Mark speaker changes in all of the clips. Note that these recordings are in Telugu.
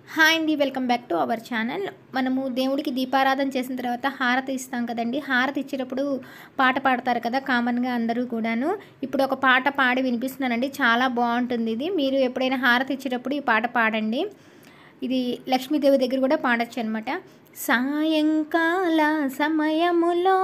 Speaker 1: హాయ్ అండి welcome back to our channel మనము దేవుడికి దీపారాధన చేసిన తర్వాత హారతి ఇస్తాం కదండి హారతి ఇచ్చేటప్పుడు పాట పాడతారు కదా కామన్గా అందరూ కూడాను ఇప్పుడు ఒక పాట పాడి వినిపిస్తున్నానండి చాలా బాగుంటుంది ఇది మీరు ఎప్పుడైనా హారతి ఇచ్చేటప్పుడు ఈ పాట పాడండి ఇది లక్ష్మీదేవి దగ్గర కూడా పాడొచ్చు అనమాట సాయంకాల సమయములో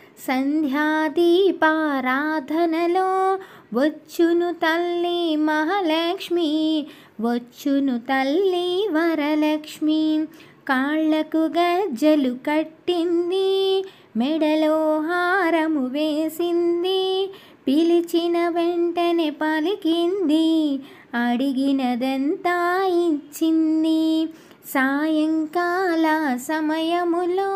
Speaker 1: సంధ్యాదీపారాధనలో వచ్చును తల్లి మహాలక్ష్మి వచ్చును తల్లి వరలక్ష్మి కాళ్లకు గజ్జలు కట్టింది మెడలో హారము వేసింది పిలిచిన వెంటనే పలికింది అడిగినదంతా ఇచ్చింది సాయంకాల సమయములో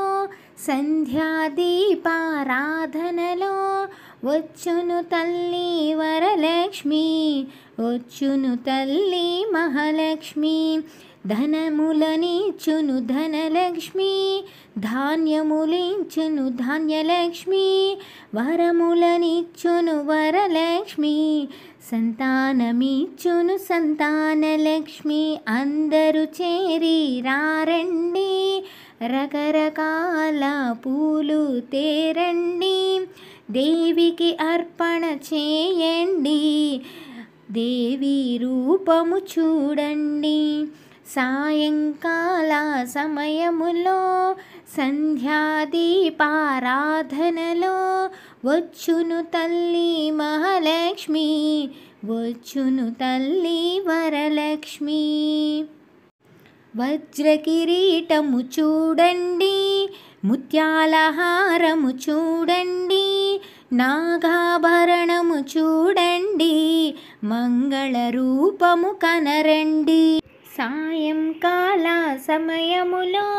Speaker 1: సంధ్యాదీపారాధనలో వచ్చును తల్లి వరలక్ష్మి వచ్చును తల్లి మహాలక్ష్మి ధనములనిచ్చును ధనలక్ష్మి ధాన్యములించును ధాన్యలక్ష్మి వరములనిచ్చును వరలక్ష్మి సంతానమిచ్చును సంతానలక్ష్మి అందరూ చేరి రారండి రకరకాల పూలు తేరండి దేవికి అర్పణ చేయండి దేవి రూపము చూడండి సాయంకాల సమయములో సంధ్యాదీపారాధనలో వచ్చును తల్లి మహాలక్ష్మి వచ్చును తల్లి వరలక్ష్మి వజ్రకిరీటము చూడండి ముత్యాల హారము చూడండి నాగాభరణము చూడండి మంగళ రూపము కనరండి సాయంకాల సమయములో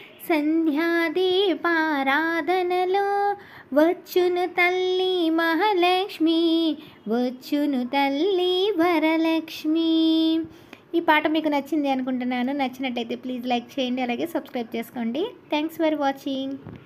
Speaker 1: సంధ్యాదీపారాధనలో వచ్చును తల్లి మహాలక్ష్మి వచ్చును తల్లి వరలక్ష్మి ఈ పాట మీకు నచ్చింది అనుకుంటున్నాను నచ్చినట్టయితే ప్లీజ్ లైక్ చేయండి అలాగే సబ్స్క్రైబ్ చేసుకోండి థ్యాంక్స్ ఫర్ వాచింగ్